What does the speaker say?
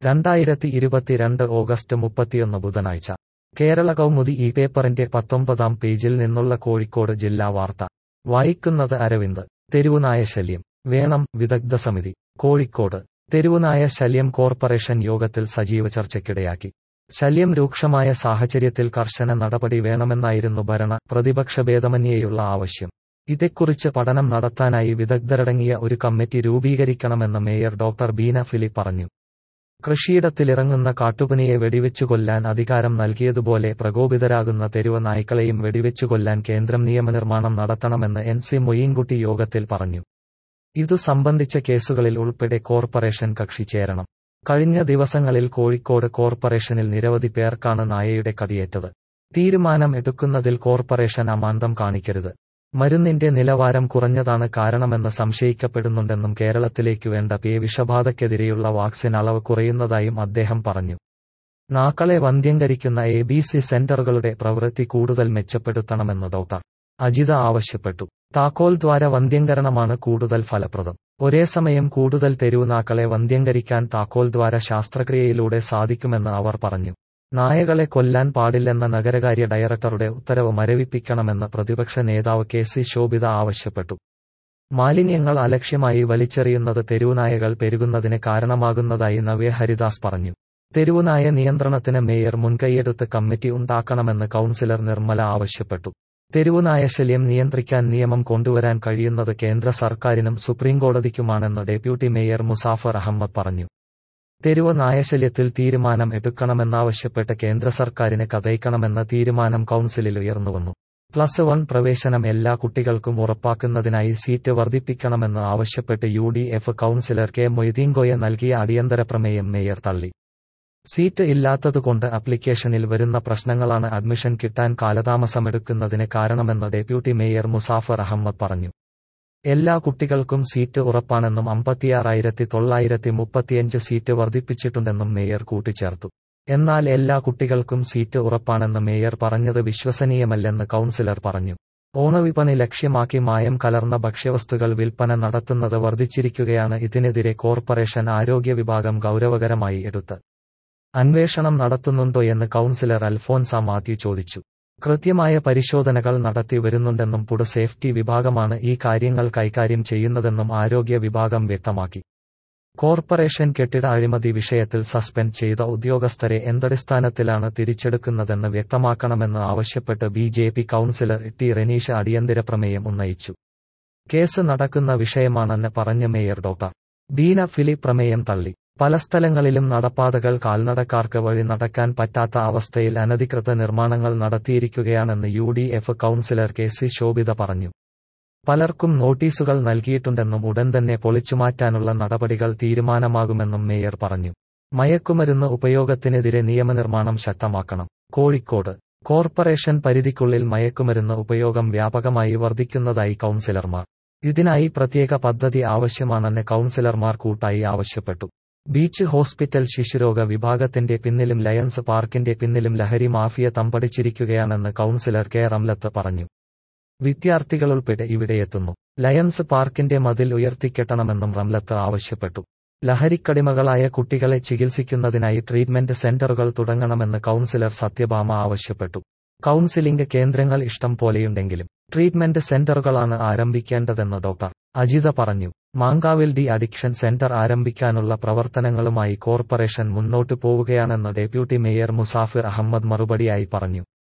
രണ്ടായിരത്തി ഇരുപത്തിരണ്ട് ഓഗസ്റ്റ് മുപ്പത്തിയൊന്ന് ബുധനാഴ്ച കേരള കൗമുദി ഈ പേപ്പറിന്റെ പത്തൊമ്പതാം പേജിൽ നിന്നുള്ള കോഴിക്കോട് ജില്ലാ വാർത്ത വായിക്കുന്നത് അരവിന്ദ് തെരുവുനായ ശല്യം വേണം വിദഗ്ധ സമിതി കോഴിക്കോട് തെരുവുനായ ശല്യം കോർപ്പറേഷൻ യോഗത്തിൽ സജീവ ചർച്ചയ്ക്കിടയാക്കി ശല്യം രൂക്ഷമായ സാഹചര്യത്തിൽ കർശന നടപടി വേണമെന്നായിരുന്നു ഭരണ പ്രതിപക്ഷ ഭേദമന്യേയുള്ള ആവശ്യം ഇതേക്കുറിച്ച് പഠനം നടത്താനായി വിദഗ്ധരടങ്ങിയ ഒരു കമ്മിറ്റി രൂപീകരിക്കണമെന്ന് മേയർ ഡോക്ടർ ബീന ഫിലിപ്പ് പറഞ്ഞു കൃഷിയിടത്തിലിറങ്ങുന്ന കാട്ടുപനിയെ വെടിവെച്ചുകൊല്ലാൻ അധികാരം നൽകിയതുപോലെ പ്രകോപിതരാകുന്ന തെരുവ് നായ്ക്കളെയും വെടിവെച്ചുകൊല്ലാൻ കേന്ദ്രം നിയമനിർമ്മാണം നടത്തണമെന്ന് എൻ സി മൊയ്യൻകുട്ടി യോഗത്തിൽ പറഞ്ഞു ഇതു സംബന്ധിച്ച കേസുകളിൽ ഉൾപ്പെടെ കോർപ്പറേഷൻ കക്ഷി ചേരണം കഴിഞ്ഞ ദിവസങ്ങളിൽ കോഴിക്കോട് കോർപ്പറേഷനിൽ നിരവധി പേർക്കാണ് നായയുടെ കടിയേറ്റത് തീരുമാനം എടുക്കുന്നതിൽ കോർപ്പറേഷൻ അമാന്തം കാണിക്കരുത് മരുന്നിന്റെ നിലവാരം കുറഞ്ഞതാണ് കാരണമെന്ന് സംശയിക്കപ്പെടുന്നുണ്ടെന്നും കേരളത്തിലേക്ക് വേണ്ട പേ വിഷബാധയ്ക്കെതിരെയുള്ള വാക്സിൻ അളവ് കുറയുന്നതായും അദ്ദേഹം പറഞ്ഞു നാക്കളെ വന്ധ്യംകരിക്കുന്ന എ ബി സി സെന്ററുകളുടെ പ്രവൃത്തി കൂടുതൽ മെച്ചപ്പെടുത്തണമെന്ന് ഡോക്ടർ അജിത ആവശ്യപ്പെട്ടു താക്കോൽ ദ്വാര വന്ധ്യംകരണമാണ് കൂടുതൽ ഫലപ്രദം ഒരേ സമയം കൂടുതൽ തെരുവുനാക്കളെ വന്ധ്യംകരിക്കാൻ താക്കോൽ ദ്വാര ശാസ്ത്രക്രിയയിലൂടെ സാധിക്കുമെന്ന് അവർ പറഞ്ഞു നായകളെ കൊല്ലാൻ പാടില്ലെന്ന നഗരകാര്യ ഡയറക്ടറുടെ ഉത്തരവ് മരവിപ്പിക്കണമെന്ന് പ്രതിപക്ഷ നേതാവ് കെ സി ശോഭിത ആവശ്യപ്പെട്ടു മാലിന്യങ്ങൾ അലക്ഷ്യമായി വലിച്ചെറിയുന്നത് തെരുവുനായകൾ പെരുകുന്നതിന് കാരണമാകുന്നതായി നവ്യ ഹരിദാസ് പറഞ്ഞു തെരുവുനായ നിയന്ത്രണത്തിന് മേയർ മുൻകൈയെടുത്ത് കമ്മിറ്റി ഉണ്ടാക്കണമെന്ന് കൌൺസിലർ നിർമ്മല ആവശ്യപ്പെട്ടു തെരുവുനായ ശല്യം നിയന്ത്രിക്കാൻ നിയമം കൊണ്ടുവരാൻ കഴിയുന്നത് കേന്ദ്ര സർക്കാരിനും സുപ്രീംകോടതിക്കുമാണെന്ന് ഡെപ്യൂട്ടി മേയർ മുസാഫർ അഹമ്മദ് പറഞ്ഞു തെരുവ് നായശല്യത്തിൽ തീരുമാനം എടുക്കണമെന്നാവശ്യപ്പെട്ട് കേന്ദ്ര സർക്കാരിന് കഥയിക്കണമെന്ന തീരുമാനം കൌൺസിലിൽ ഉയർന്നുവന്നു പ്ലസ് വൺ പ്രവേശനം എല്ലാ കുട്ടികൾക്കും ഉറപ്പാക്കുന്നതിനായി സീറ്റ് വർദ്ധിപ്പിക്കണമെന്ന് ആവശ്യപ്പെട്ട് U D F councillor K Moideenkoya നൽകിയ അടിയന്തര പ്രമേയം മേയർ തള്ളി സീറ്റ് ഇല്ലാത്തതുകൊണ്ട് അപ്ലിക്കേഷനിൽ വരുന്ന പ്രശ്നങ്ങളാണ് അഡ്മിഷൻ കിട്ടാൻ കാലതാമസമെടുക്കുന്നതിന് കാരണമെന്ന് ഡെപ്യൂട്ടി മേയർ മുസാഫർ അഹമ്മദ് പറഞ്ഞു എല്ലാ കുട്ടികൾക്കും സീറ്റ് ഉറപ്പാണെന്നും അമ്പത്തിയാറായിരത്തി തൊള്ളായിരത്തി മുപ്പത്തിയഞ്ച് സീറ്റ് വർദ്ധിപ്പിച്ചിട്ടുണ്ടെന്നും മേയർ കൂട്ടിച്ചേർത്തു എന്നാൽ എല്ലാ കുട്ടികൾക്കും സീറ്റ് ഉറപ്പാണെന്ന് മേയർ പറഞ്ഞത് വിശ്വസനീയമല്ലെന്ന് കൌൺസിലർ പറഞ്ഞു ഓണവിപണി ലക്ഷ്യമാക്കി മായം കലർന്ന ഭക്ഷ്യവസ്തുക്കൾ വിൽപ്പന നടത്തുന്നത് വർദ്ധിച്ചിരിക്കുകയാണ് ഇതിനെതിരെ കോർപ്പറേഷൻ ആരോഗ്യ വിഭാഗം ഗൌരവകരമായി എടുത്ത് അന്വേഷണം നടത്തുന്നുണ്ടോയെന്ന് കൌൺസിലർ അൽഫോൻസ മാത്യു ചോദിച്ചു കൃത്യമായ പരിശോധനകൾ നടത്തി വരുന്നുണ്ടെന്നും ഫുഡ് സേഫ്റ്റി വിഭാഗമാണ് ഈ കാര്യങ്ങൾ കൈകാര്യം ചെയ്യുന്നതെന്നും ആരോഗ്യ വിഭാഗം വ്യക്തമാക്കി കോർപ്പറേഷൻ കെട്ടിട അഴിമതി വിഷയത്തിൽ സസ്പെൻഡ് ചെയ്ത ഉദ്യോഗസ്ഥരെ എന്തടിസ്ഥാനത്തിലാണ് തിരിച്ചെടുക്കുന്നതെന്ന് വ്യക്തമാക്കണമെന്ന് ആവശ്യപ്പെട്ട് B J P councillor T Renisha അടിയന്തര പ്രമേയം ഉന്നയിച്ചു കേസ് നടക്കുന്ന വിഷയമാണെന്ന് പറഞ്ഞ മേയർ ഡോക്ടർ ബീന ഫിലിപ്പ് പ്രമേയം തള്ളി പല സ്ഥലങ്ങളിലും നടപ്പാതകൾ കാൽനടക്കാർക്ക് വഴി നടക്കാൻ പറ്റാത്ത അവസ്ഥയിൽ അനധികൃത നിർമ്മാണങ്ങൾ നടത്തിയിരിക്കുകയാണെന്ന് U D F councillor K C Shobhitha പറഞ്ഞു പലർക്കും നോട്ടീസുകൾ നൽകിയിട്ടുണ്ടെന്നും ഉടൻ തന്നെ പൊളിച്ചുമാറ്റാനുള്ള നടപടികൾ തീരുമാനമാകുമെന്നും മേയർ പറഞ്ഞു മയക്കുമരുന്ന് ഉപയോഗത്തിനെതിരെ നിയമനിർമ്മാണം ശക്തമാക്കണം കോഴിക്കോട് കോർപ്പറേഷൻ പരിധിക്കുള്ളിൽ മയക്കുമരുന്ന് ഉപയോഗം വ്യാപകമായി വർദ്ധിക്കുന്നതായി കൌൺസിലർമാർ ഇതിനായി പ്രത്യേക പദ്ധതി ആവശ്യമാണെന്ന് കൌൺസിലർമാർ കൂട്ടായി ആവശ്യപ്പെട്ടു ബീച്ച് ഹോസ്പിറ്റൽ ശിശുരോഗ വിഭാഗത്തിന്റെ പിന്നിലും ലയൺസ് പാർക്കിന്റെ പിന്നിലും ലഹരി മാഫിയ തമ്പടിച്ചിരിക്കുകയാണെന്ന് കൌൺസിലർ കെ റംലത്ത് പറഞ്ഞു വിദ്യാർത്ഥികളുൾപ്പെടെ ഇവിടെയെത്തുന്നു ലയൺസ് പാർക്കിന്റെ മതിൽ ഉയർത്തിക്കെട്ടണമെന്നും റംലത്ത് ആവശ്യപ്പെട്ടു ലഹരിക്കടിമകളായ കുട്ടികളെ ചികിത്സിക്കുന്നതിനായി ട്രീറ്റ്മെന്റ് സെന്ററുകൾ തുടങ്ങണമെന്ന് കൌൺസിലർ സത്യഭാമ ആവശ്യപ്പെട്ടു കൌൺസിലിംഗ് കേന്ദ്രങ്ങൾ ഇഷ്ടം പോലെയുണ്ടെങ്കിലും ട്രീറ്റ്മെന്റ് സെന്ററുകളാണ് ആരംഭിക്കേണ്ടതെന്ന് ഡോക്ടർ അജിത പറഞ്ഞു മാങ്കാവിൽ ഡി അഡിക്ഷൻ സെന്റർ ആരംഭിക്കാനുള്ള പ്രവർത്തനങ്ങളുമായി കോർപ്പറേഷൻ മുന്നോട്ടു പോവുകയാണെന്ന് ഡെപ്യൂട്ടി മേയർ മുസാഫിർ അഹമ്മദ് മറുപടിയായി പറഞ്ഞു